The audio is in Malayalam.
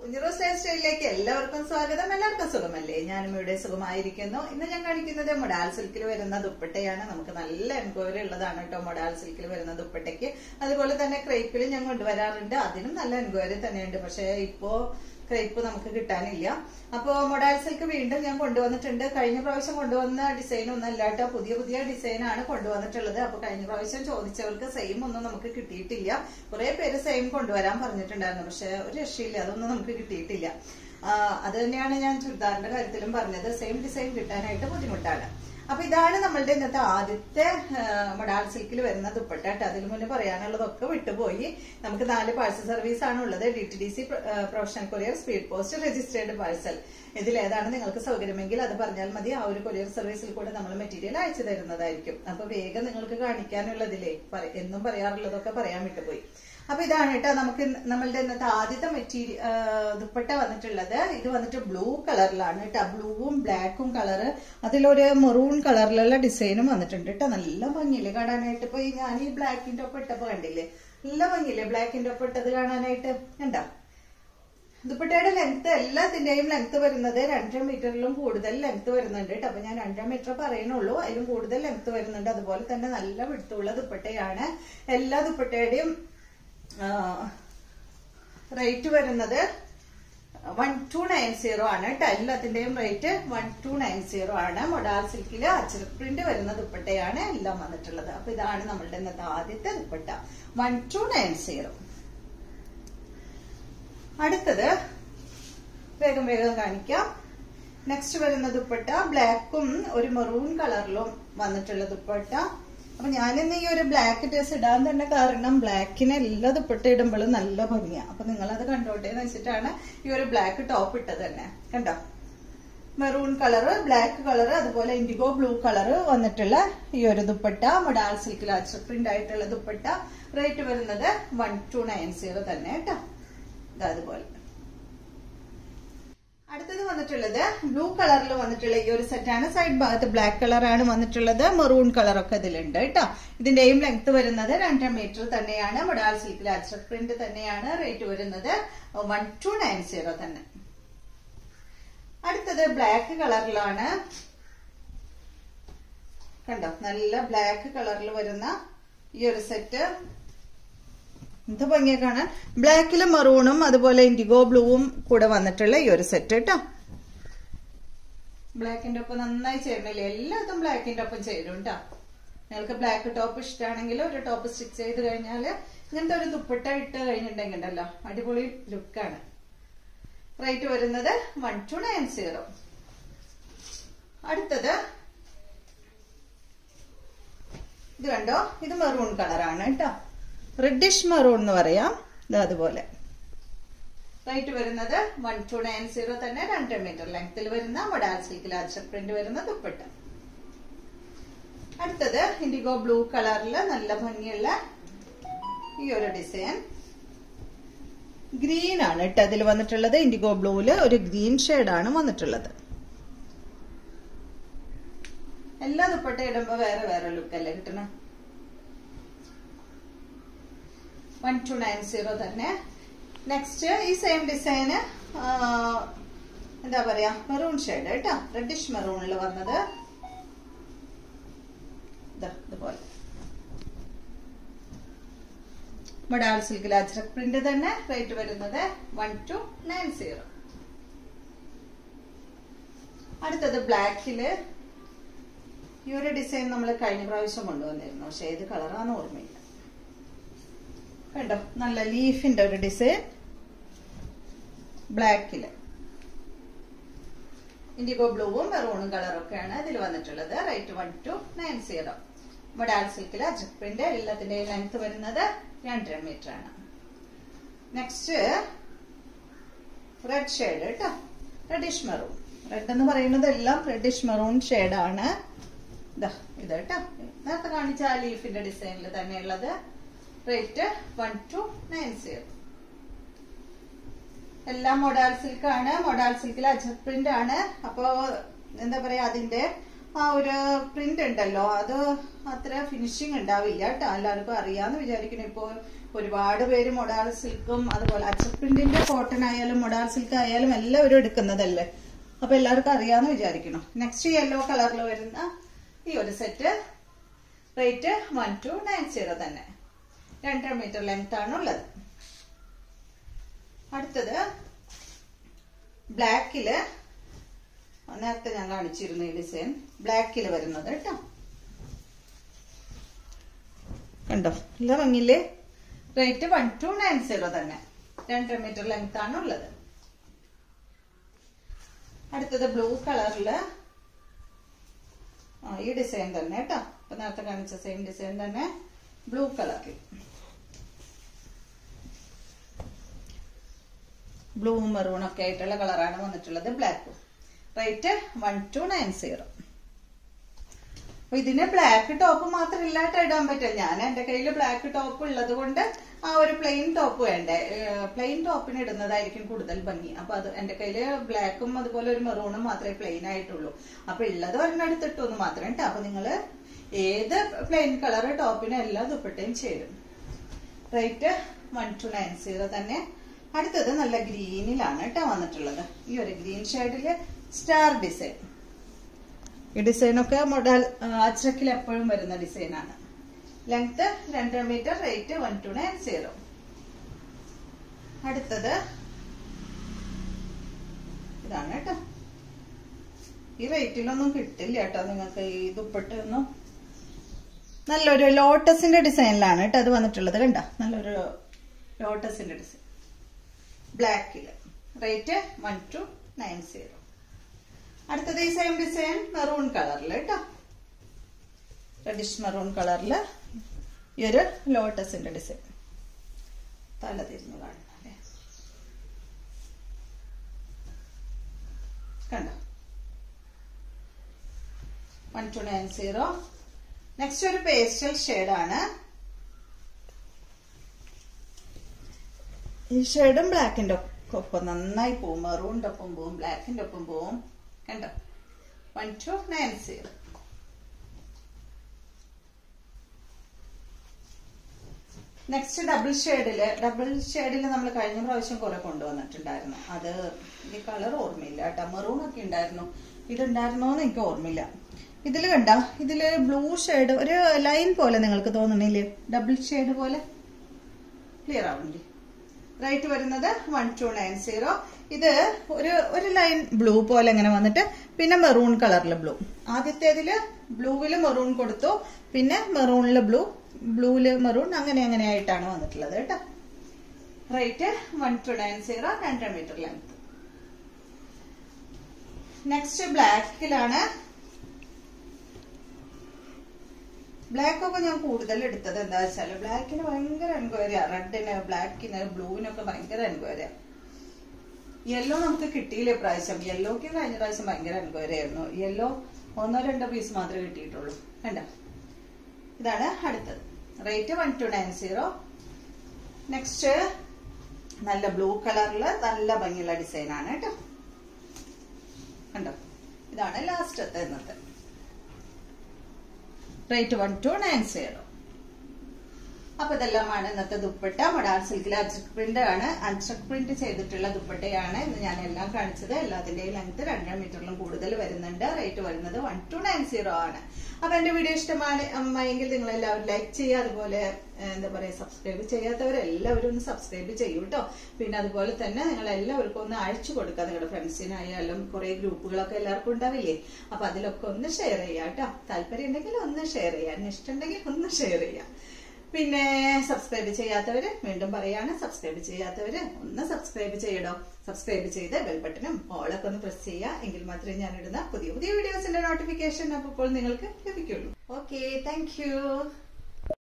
കുഞ്ഞിറോ സ്റ്റൈൽ സ്റ്റൈലിലേക്ക് എല്ലാവർക്കും സ്വാഗതം എല്ലാവർക്കും സുഖമല്ലേ ഞാനും ഇവിടെ സുഖമായിരിക്കുന്നു ഇന്ന് ഞാൻ കാണിക്കുന്നത് മൊഡാൽ സിൽക്കിൽ വരുന്ന ദുപ്പട്ടയാണ് നമുക്ക് നല്ല എൻക്വയറി ഉള്ളതാണ് കേട്ടോ മൊഡാൽ സിൽക്കിൽ വരുന്ന ദുപ്പട്ടയ്ക്ക് അതുപോലെ തന്നെ ക്രേപ്പിൽ ഞാൻ കൊണ്ടുവരാറുണ്ട് അതിനും നല്ല എൻക്വയറി തന്നെയുണ്ട് പക്ഷേ ഇപ്പോ ക്രേപ്പ് നമുക്ക് കിട്ടാനില്ല അപ്പോ മൊഡാൽ സിൽക്ക് വീണ്ടും ഞാൻ കൊണ്ടുവന്നിട്ടുണ്ട് കഴിഞ്ഞ പ്രാവശ്യം കൊണ്ടുവന്ന ഡിസൈൻ ഒന്നും അല്ലാട്ടോ പുതിയ പുതിയ ഡിസൈൻ ആണ് കൊണ്ടുവന്നിട്ടുള്ളത് അപ്പൊ കഴിഞ്ഞ പ്രാവശ്യം ചോദിച്ചവർക്ക് സെയിം ഒന്നും നമുക്ക് കിട്ടിയിട്ടില്ല കുറെ പേര് സെയിം കൊണ്ടുവരാൻ പറഞ്ഞിട്ടുണ്ടായിരുന്നു പക്ഷെ ഒരു രക്ഷയില്ല അതൊന്നും നമുക്ക് കിട്ടിയിട്ടില്ല ആ, അത് തന്നെയാണ് ഞാൻ ചുരിദാറിന്റെ കാര്യത്തിലും പറഞ്ഞത് സെയിം ഡിസൈൻ കിട്ടാനായിട്ട് ബുദ്ധിമുട്ടാണ് അപ്പൊ ഇതാണ് നമ്മളുടെ ഇന്നത്തെ ആദ്യത്തെ മൊഡാൾ സിൽക്കിൽ വരുന്ന ദുപ്പട്ട കേട്ടോ അതിന് മുന്നേ പറയാനുള്ളതൊക്കെ വിട്ടുപോയി നമുക്ക് നാല് പാഴ്സൽ സർവീസ് ആണ് ഉള്ളത് D T D C professional courier speed post registered parcel ഇതിൽ ഏതാണ് നിങ്ങൾക്ക് സൗകര്യമെങ്കിൽ അത് പറഞ്ഞാൽ മതി ആ ഒരു കൊറിയർ സർവീസിൽ കൂടെ നമ്മൾ മെറ്റീരിയൽ അയച്ചു തരുന്നതായിരിക്കും അപ്പൊ വേഗം നിങ്ങൾക്ക് കാണിക്കാനുള്ളതിലേ പറ- എന്നും പറയാറുള്ളതൊക്കെ പറയാൻ വിട്ടുപോയി അപ്പൊ ഇതാണ് കേട്ടോ നമുക്ക് ഇന്ന് നമ്മളുടെ ഇന്നത്തെ ആദ്യത്തെ മെറ്റീരിയൽ ദുപ്പട്ട വന്നിട്ടുള്ളത് ഇത് വന്നിട്ട് ബ്ലൂ കളറിലാണ് കേട്ടോ ബ്ലൂവും ബ്ലാക്കും കളറ് അതിലൊരു മെറൂൺ കളറിലുള്ള ഡിസൈനും വന്നിട്ടുണ്ട് കേട്ടോ നല്ല ഭംഗിയില്ലേ കാണാനായിട്ട് ഇപ്പൊ ഈ ഞാൻ ഈ ബ്ലാക്കിന്റെ ഒപ്പം ഇട്ടപ്പോ കണ്ടില്ലേ നല്ല ഭംഗിയില്ലേ ബ്ലാക്കിന്റെ ഒപ്പം ഇട്ടത് കാണാനായിട്ട് കണ്ടോ ദുപ്പട്ടയുടെ ലെങ്ത് എല്ലാത്തിന്റെയും ലെങ്ത് വരുന്നത് രണ്ടര മീറ്ററിലും കൂടുതൽ ലെങ്ത് വരുന്നുണ്ട് കേട്ടോ അപ്പൊ ഞാൻ രണ്ടര മീറ്റർ പറയുന്നുള്ളൂ അതിലും കൂടുതൽ ലെങ്ത് വരുന്നുണ്ട് അതുപോലെ തന്നെ നല്ല വിടുത്തുള്ള ദുപ്പട്ടയാണ് എല്ലാ ദുപ്പട്ടയുടെയും റേറ്റ് വരുന്നത് വൺ ടു നയൻ സീറോ ആണ് കേട്ടോ എല്ലാത്തിന്റെയും rate one two nine zero ആണ് മൊഡാൽ സിൽക്കില് അച്ചർ പ്രിന്റ് വരുന്ന ദുപ്പട്ടയാണ് എല്ലാം വന്നിട്ടുള്ളത് അപ്പൊ ഇതാണ് നമ്മളുടെ ഇന്നത്തെ ആദ്യത്തെ dupatta one two nine zero അടുത്തത് വേഗം വേഗം കാണിക്കാം നെക്സ്റ്റ് വരുന്ന ദുപ്പട്ട ബ്ലാക്കും ഒരു മെറൂൺ കളറിലും വന്നിട്ടുള്ള ദുപ്പട്ട അപ്പൊ ഞാനിന്ന് ഈ ഒരു ബ്ലാക്ക് ഡ്രസ് ഇടാൻ തന്നെ കാരണം ബ്ലാക്കിന് എല്ലാ ദുപ്പട്ട ഇടുമ്പോഴും നല്ല ഭംഗിയാ അപ്പൊ നിങ്ങളത് കണ്ടോട്ടെ എന്ന് വെച്ചിട്ടാണ് ഈ ഒരു ബ്ലാക്ക് ടോപ്പ് ഇട്ടത് തന്നെ കണ്ടോ മെറൂൺ കളറ് ബ്ലാക്ക് കളറ് അതുപോലെ ഇൻഡിഗോ ബ്ലൂ കളറ് വന്നിട്ടുള്ള ഈ ഒരു ദുപ്പട്ട മൊഡാൽ സിൽക്കിൽ അച്ചർ പ്രിന്റ് ആയിട്ടുള്ള ദുപ്പട്ട റേറ്റ് വരുന്നത് വൺ ടു നയൻ സീറോ തന്നെ കേട്ടോ ഇതാ അതുപോലെ അടുത്തത് വന്നിട്ടുള്ളത് ബ്ലൂ കളറിൽ വന്നിട്ടുള്ള ഈ ഒരു സെറ്റാണ് സൈഡ് ഭാഗത്ത് ബ്ലാക്ക് കളറാണ് വന്നിട്ടുള്ളത് മെറൂൺ കളറൊക്കെ ഇതിലുണ്ട് കേട്ടോ ഇതിന്റെയും ലെങ്ത് വരുന്നത് രണ്ടര മീറ്റർ തന്നെയാണ് മൊഡാൽ സിൽക്കിൽ അച്ചർ പ്രിന്റ് തന്നെയാണ് റേറ്റ് വരുന്നത് വൺ ടു നയൻ സീറോ തന്നെ അടുത്തത് ബ്ലാക്ക് കളറിലാണ് കണ്ടോ നല്ല ബ്ലാക്ക് കളറിൽ വരുന്ന ഈ ഒരു സെറ്റ് എന്ത് ഭംഗിയെ കാണാൻ ബ്ലാക്കിലും മെറൂണും അതുപോലെ ഇൻഡിഗോ ബ്ലൂവും കൂടെ വന്നിട്ടുള്ള ഈ ഒരു സെറ്റ് കേട്ടോ ബ്ലാക്കിന്റെ ഒപ്പം നന്നായി ചേരണില്ലേ എല്ലാത്തും ബ്ലാക്കിന്റെ ഒപ്പം ചേരും കേട്ടോ നിങ്ങൾക്ക് ബ്ലാക്ക് ടോപ്പ് ഇഷ്ടമാണെങ്കിൽ ഒരു ടോപ്പ് സ്റ്റിച്ച് ചെയ്ത് കഴിഞ്ഞാൽ ഇങ്ങനത്തെ ഒരു ദുപ്പട്ട ഇട്ട് കഴിഞ്ഞിട്ടുണ്ടെങ്കിൽ ഉണ്ടല്ലോ അടിപൊളി ലുക്കാണ് റേറ്റ് വരുന്നത് വൺ ടു നയൻ സീറോ അടുത്തത് ഇത് കണ്ടോ ഇത് മെറൂൺ കളറാണ് കേട്ടോ റെഡിഷ് മെറൂൺ എന്ന് പറയാം ഇത് അതുപോലെ റേറ്റ് വരുന്നത് വൺ ടു നയൻ സീറോ തന്നെ രണ്ടര മീറ്റർ ലെങ്ത്തിൽ വരുന്ന മൊഡാൽ സിൽക്കിൽ ആച്ചർ പ്രിന്റ് വരുന്ന ദുപ്പട്ട അടുത്തത് ഇൻഡിഗോ ബ്ലൂ കളറിൽ നല്ല ഭംഗിയുള്ള ഈ ഒരു ഡിസൈൻ ഗ്രീൻ ആണ് കേട്ടോ അതിൽ വന്നിട്ടുള്ളത് ഇൻഡിഗോ ബ്ലൂവില് ഒരു ഗ്രീൻ ഷെയ്ഡാണ് വന്നിട്ടുള്ളത് എല്ലാ ദുപ്പട്ട ഇടുമ്പോ വേറെ വേറെ ലുക്ക് അല്ലേ കിട്ടണം വൺ ടു നയൻ സീറോ തന്നെ നെക്സ്റ്റ് ഈ സെയിം ഡിസൈന് എന്താ പറയാ മെറൂൺ ഷെയ്ഡ് കേട്ടോ റെഡിഷ് മെറൂണിൽ വന്നത് ദാ ഇതുപോലെ മൊഡാൾ സിൽക്കിൽ അജ്രക് പ്രിന്റ് തന്നെ റേറ്റ് വരുന്നത് വൺ ടു നയൻ സീറോ അടുത്തത് ബ്ലാക്കില് ഈ ഒരു ഡിസൈൻ നമ്മൾ കഴിഞ്ഞ പ്രാവശ്യം കൊണ്ടുവന്നിരുന്നു പക്ഷെ ഏത് കളറാന്ന് ഓർമ്മയില്ല കണ്ടോ നല്ല ലീഫിന്റെ ഒരു ഡിസൈൻ ബ്ലാക്കില് ഇൻഡിഗോ ബ്ലൂവും മെറൂണും കളറൊക്കെയാണ് ഇതിൽ വന്നിട്ടുള്ളത് rate one two nine zero modal സിൽക്കിൽ അജക് പ്രിന്റ് എല്ലാത്തിന്റെ ലെങ്ത് വരുന്നത് രണ്ടര മീറ്റർ ആണ് നെക്സ്റ്റ് റെഡ് ഷെയ്ഡ് കേട്ടോ റെഡിഷ് മെറൂൺ റെഡ് എന്ന് പറയുന്നത് എല്ലാം റെഡിഷ് മെറൂൺ ഷെയ്ഡാണ് ഇതാ ഇത് കേട്ടോ നേരത്തെ കാണിച്ച ആ ലീഫിന്റെ ഡിസൈനിൽ തന്നെയുള്ളത് rate one two nine zero എല്ലാം മൊഡാൽ സിൽക്ക് ആണ് മൊഡാൽ സിൽക്കിൽ അജക് പ്രിന്റ് ആണ് അപ്പോ എന്താ പറയാ അതിന്റെ ആ ഒരു പ്രിന്റ് ഉണ്ടല്ലോ അത് അത്ര ഫിനിഷിങ് ഉണ്ടാവില്ല കേട്ടോ എല്ലാവർക്കും അറിയാന്ന് വിചാരിക്കുന്നു ഇപ്പോ ഒരുപാട് പേര് മൊഡാൾ സിൽക്കും അതുപോലെ അച്ചപ്രിന്റിന്റെ കോട്ടൺ ആയാലും മൊഡാൾ സിൽക്ക് ആയാലും എല്ലാവരും എടുക്കുന്നതല്ലേ അപ്പൊ എല്ലാവർക്കും അറിയാന്ന് വിചാരിക്കണം നെക്സ്റ്റ് യെല്ലോ കളറിൽ വരുന്ന ഈ ഒരു set rate one two nine zero തന്നെ രണ്ടര മീറ്റർ ലെങ്ത് ആണ് ഉള്ളത് അടുത്തത് ബ്ലാക്കില് നേരത്തെ ഞാൻ കാണിച്ചിരുന്നു ഈ ഡിസൈൻ ബ്ലാക്കിൽ വരുന്നത് കേട്ടോ കണ്ടോ നല്ല ഭംഗിയില്ലേ rate one two nine zero തന്നെ രണ്ടര മീറ്റർ ലെങ്ത് ആണ് ഉള്ളത് അടുത്തത് ബ്ലൂ കളറില് ആ ഈ ഡിസൈൻ തന്നെ കേട്ടോ ഇപ്പൊ നേരത്തെ കാണിച്ച സെയിം ഡിസൈൻ തന്നെ ബ്ലൂ കളറിൽ ബ്ലൂ മെറൂൺ ഒക്കെ ആയിട്ടുള്ള കളറാണ് വന്നിട്ടുള്ളത് black rate one two nine zero അപ്പൊ ഇതിന് ബ്ലാക്ക് ടോപ്പ് മാത്രം ഇല്ലാട്ട് ഇടാൻ പറ്റില്ല ഞാൻ എന്റെ കയ്യിൽ ബ്ലാക്ക് ടോപ്പ് ഉള്ളത് കൊണ്ട് ആ ഒരു പ്ലെയിൻ ടോപ്പ് വേണ്ടേ പ്ലെയിൻ ടോപ്പിന് ഇടുന്നതായിരിക്കും കൂടുതൽ ഭംഗി അപ്പൊ അത് എന്റെ കയ്യില് ബ്ലാക്കും അതുപോലെ ഒരു മെറൂണും മാത്രമേ പ്ലെയിൻ ആയിട്ടുള്ളൂ അപ്പൊ ഉള്ളത് ഒരെണ്ണം എടുത്തിട്ടൊന്ന് മാത്രം കേട്ടോ അപ്പൊ നിങ്ങള് ഏത് പ്ലെയിൻ കളർ ടോപ്പിനും എല്ലാ ദുപ്പട്ടയും ചേരും rate one two nine zero തന്നെ അടുത്തത് നല്ല ഗ്രീനിലാണ് കേട്ടോ വന്നിട്ടുള്ളത് ഈ ഒരു ഗ്രീൻ ഷെയ്ഡില് സ്റ്റാർ ഡിസൈൻ ഈ ഡിസൈനൊക്കെ മോഡൽ അച്ചക്കിൽ എപ്പോഴും വരുന്ന ഡിസൈനാണ് ലെങ്ത് രണ്ടര metre rate one two nine zero അടുത്തത് ഇതാണ് കേട്ടോ ഈ റേറ്റിലൊന്നും കിട്ടില്ല കേട്ടോ നിങ്ങൾക്ക് ഈ ദുപ്പട്ടൊന്നും നല്ലൊരു ലോട്ടസിന്റെ ഡിസൈനിലാണ് കേട്ടോ അത് വന്നിട്ടുള്ളത് കണ്ട നല്ലൊരു ലോട്ടസിന്റെ ഡിസൈൻ ബ്ലാക്കില് rate one two nine zero അടുത്തത് ഈ സെയിം ഡിസൈൻ മെറൂൺ കളറിൽ കേട്ടോ റെഡിഷ് മെറൂൺ കളറിൽ ഈ ഒരു ലോട്ടസിന്റെ ഡിസൈൻ തല തിരിഞ്ഞു കാണണം അല്ലേ കണ്ടോ one two nine zero next ഒരു പേസ്റ്റൽ ഷെയ്ഡാണ് ഈ ഷെയ്ഡും ബ്ലാക്കിന്റെ ഒപ്പം നന്നായി പോവും മെറൂണിന്റെ ഒപ്പം പോവും ബ്ലാക്കിന്റെ ഒപ്പം പോവും കണ്ടോ one two nine zero next double ഷെയ്ഡില് ഡബിൾ ഷെയ്ഡില് നമ്മൾ കഴിഞ്ഞ പ്രാവശ്യം കുറെ കൊണ്ടുവന്നിട്ടുണ്ടായിരുന്നു അത് ഈ കളർ ഓർമ്മയില്ല കേട്ടോ മെറൂൺ ഒക്കെ ഉണ്ടായിരുന്നു ഇതുണ്ടായിരുന്നോന്ന് എനിക്ക് ഓർമ്മയില്ല ഇതില് കണ്ട ഇതില് ബ്ലൂ ഷെയ്ഡ് ഒരു ലൈൻ പോലെ നിങ്ങൾക്ക് തോന്നണില്ലേ ഡബിൾ ഷെയ്ഡ് പോലെ ക്ലിയർ ആവുന്നില്ലേ റേറ്റ് വരുന്നത് വൺ ടു നയൻ സീറോ ഇത് ഒരു ഒരു ലൈൻ ബ്ലൂ പോലെ ഇങ്ങനെ വന്നിട്ട് പിന്നെ മെറൂൺ കളറിൽ ബ്ലൂ ആദ്യത്തേതില് ബ്ലൂവില് മെറൂൺ കൊടുത്തു പിന്നെ മെറൂണില് ബ്ലൂ ബ്ലൂവില് മെറൂൺ അങ്ങനെ അങ്ങനെ ആയിട്ടാണ് വന്നിട്ടുള്ളത് കേട്ടോ rate one two nine zero രണ്ടര മീറ്റർ ലെങ്ത് നെക്സ്റ്റ് ബ്ലാക്കിലാണ് ബ്ലാക്ക് ഒക്കെ ഞാൻ കൂടുതൽ എടുത്തത് എന്താ വെച്ചാല് ബ്ലാക്കിന് ഭയങ്കര എൻക്വയറിയാ റെഡിന് ബ്ലാക്കിന് ബ്ലൂവിനൊക്കെ ഭയങ്കര എൻക്വയറിയാ യെല്ലോ നമുക്ക് കിട്ടിയില്ല ഇപ്രാവശ്യം യെല്ലോക്ക് കഴിഞ്ഞ പ്രാവശ്യം ഭയങ്കര എൻക്വയറി ആയിരുന്നു യെല്ലോ ഒന്നോ രണ്ടോ പീസ് മാത്രമേ കിട്ടിയിട്ടുള്ളൂ കണ്ട ഇതാണ് അടുത്തത് rate one two nine zero next നല്ല ബ്ലൂ കളറില് നല്ല ഭംഗിയുള്ള ഡിസൈൻ ആണ് കേട്ടോ കണ്ടോ ഇതാണ് ലാസ്റ്റത്തെ ഇന്നത്തെ rate one two nine zero അപ്പൊ ഇതെല്ലാമാണ് ഇന്നത്തെ ദുപ്പട്ട മൊഡാർ സിൽക്കിൽ അച്ചക് പ്രിന്റ് ആണ് അച്ചക് പ്രിന്റ് ചെയ്തിട്ടുള്ള ദുപ്പട്ടയാണ് ഇന്ന് ഞാൻ എല്ലാം കാണിച്ചത് എല്ലാത്തിന്റെയും ലെങ്ത് രണ്ടര മീറ്ററിലും കൂടുതൽ വരുന്നുണ്ട് റേറ്റ് വരുന്നത് വൺ ടു നയൻ സീറോ ആണ് അപ്പൊ എന്റെ വീഡിയോ ഇഷ്ടമാണ് അമ്മായെങ്കിൽ നിങ്ങൾ എല്ലാവരും ലൈക്ക് ചെയ്യുക അതുപോലെ എന്താ പറയാ സബ്സ്ക്രൈബ് ചെയ്യാത്തവരെല്ലാവരും ഒന്ന് സബ്സ്ക്രൈബ് ചെയ്യൂ കേട്ടോ പിന്നെ അതുപോലെ തന്നെ നിങ്ങൾ എല്ലാവർക്കും ഒന്ന് അയച്ചു കൊടുക്കുക നിങ്ങളുടെ ഫ്രണ്ട്സിനായാലും കുറെ ഗ്രൂപ്പുകളൊക്കെ എല്ലാവർക്കും ഉണ്ടാവില്ലേ അപ്പൊ അതിലൊക്കെ ഒന്ന് ഷെയർ ചെയ്യാം കേട്ടോ താല്പര്യം ഉണ്ടെങ്കിൽ ഒന്ന് ഷെയർ ചെയ്യാം ഇഷ്ടമുണ്ടെങ്കിൽ ഒന്ന് ഷെയർ ചെയ്യാം പിന്നെ സബ്സ്ക്രൈബ് ചെയ്യാത്തവര് വീണ്ടും പറയാണ് സബ്സ്ക്രൈബ് ചെയ്യാത്തവര് ഒന്ന് സബ്സ്ക്രൈബ് ചെയ്യണോ സബ്സ്ക്രൈബ് ചെയ്ത് ബെൽ ബട്ടണും ഓളൊക്കെ ഒന്ന് പ്രസ് ചെയ്യുക എങ്കിൽ മാത്രമേ ഞാൻ ഇടുന്ന പുതിയ പുതിയ വീഡിയോസിന്റെ നോട്ടിഫിക്കേഷൻ അപ്പോൾ നിങ്ങൾക്ക് ലഭിക്കുള്ളൂ ഓക്കെ താങ്ക്